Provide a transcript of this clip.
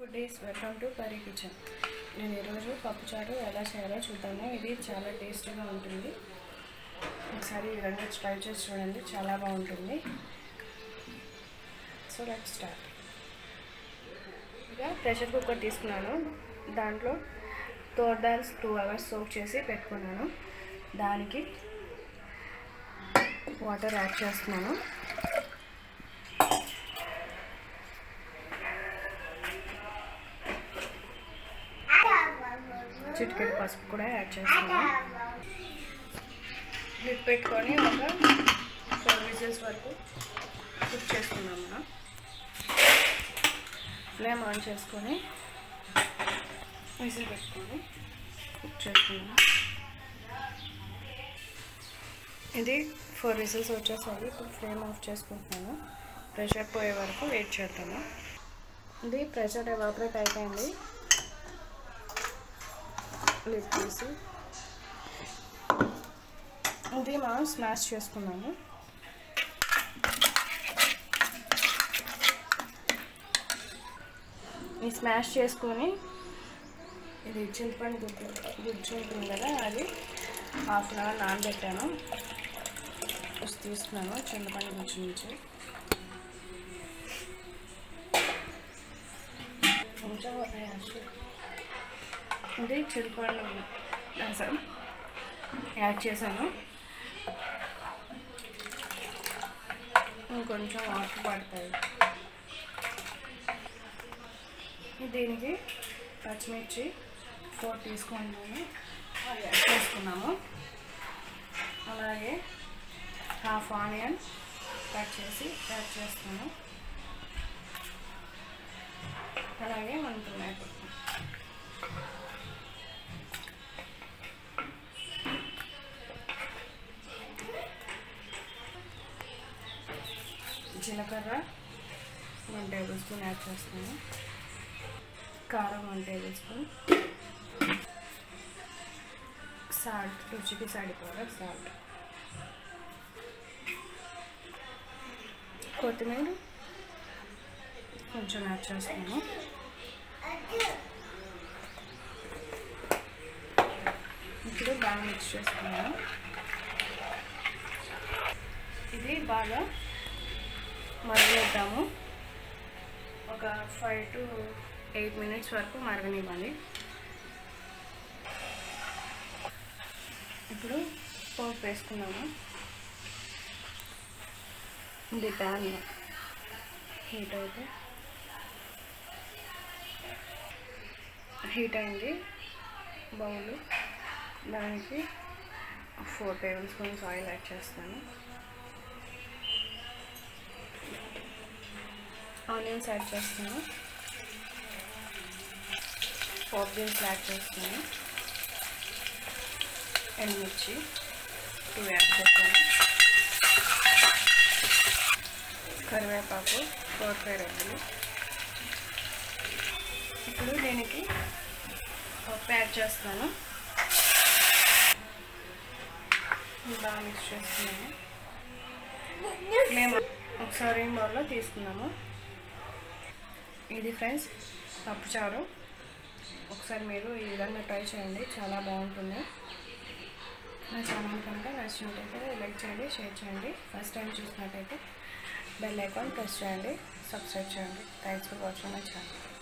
food is welcome to curry kitchen నేను ఈరోజు పప్పుచారు ఎలా చేయాలో చూద్దాము ఇది చాలా టేస్టీగా ఉంటుంది ఒకసారి ఈ విధంగా ట్రై చేసి చూడండి చాలా బాగుంటుంది సో లెట్ స్టార్ట్ ఇక ప్రెషర్ కుక్కర్ తీసుకున్నాను దాంట్లో toor dals two hours soak చేసి పెట్టుకున్నాను దానికి వాటర్ యాడ్ చేస్తున్నాను చిటికెడు పసుపు కూడా యాడ్ చేస్తున్నాను లిడ్ పెట్టుకొని ఒక ఫోర్ విజిల్స్ వరకు కుక్ చేసుకున్నాం మనం ఫ్లేమ్ ఆన్ చేసుకొని విజిల్ పెట్టుకొని కుక్ చేసుకున్నాం ఇది ఫోర్ విజిల్స్ వచ్చేసరికి ఇప్పుడు ఫ్లేమ్ ఆఫ్ చేసుకుంటున్నాను ప్రెషర్ పోయే వరకు వెయిట్ చేద్దాము ఇది ప్రెషర్ ఎవాపరేట్ అయిపోయింది లిడ్ తీసి ఇది మనం స్మాష్ చేసుకున్నాము ఈ స్మాష్ చేసుకొని ఇది చింతపండు గుజ్జు గుజ్జు ఉంటుంది కదా అది హాఫ్ అన్ అవర్ నానబెట్టాను ఫస్ట్ తీసుకున్నాను చింతపండు గుజ్జు నుంచి కొంచెం ఇది చింతపండు రసం యాడ్ చేశాను ఇంకొంచెం వాటర్ పడతాయి దీనికి పచ్చిమిర్చి ఫోర్ తీసుకుంటాను యాడ్ చేసుకున్నాము అలాగే హాఫ్ ఆనియన్ కట్ చేసి యాడ్ చేస్తాను అలాగే మన టొమాటో జీలకర్ర వన్ టేబుల్ స్పూన్ యాడ్ చేస్తాను కారం వన్ టేబుల్ స్పూన్ సాల్ట్ రుచికి సరిపోగా సాల్ట్ కొత్తిమీర కొంచెం యాడ్ చేస్తాను ఇప్పుడు బాగా మిక్స్ చేసుకున్నాను ఇది బాగా మరగనిద్దాము ఒక ఫైవ్ టు ఎయిట్ మినిట్స్ వరకు మరగనివ్వాలి ఇప్పుడు పోపు వేసుకున్నాము ఇది ప్యాన్ హీట్ అయితే హీట్ అయింది బౌల్ దానికి four tablespoons oil add చేస్తాను ఆనియన్స్ యాడ్ చేస్తాను పోప్ బీన్స్ యాడ్ చేస్తాను ఎండుమిర్చి టూ యాడ్ చేస్తాను కరివేపాకు ఫోర్ ఫైవ్ రెబ్బలు ఇప్పుడు దీనికి పప్పు యాడ్ చేస్తాను బాగా మిక్స్ చేస్తున్నాను మేము ఒకసారి బౌల్లో తీసుకున్నాము ఇది ఫ్రెండ్స్ పప్పుచారు ఒకసారి మీరు ఈ విధంగా ట్రై చేయండి చాలా బాగుంటుంది నా ఛానల్ కనుక నచ్చినట్టయితే లైక్ చేయండి షేర్ చేయండి ఫస్ట్ టైం చూసినట్టయితే బెల్ ఐకాన్ ప్రెస్ చేయండి సబ్స్క్రైబ్ చేయండి thanks for watching my channel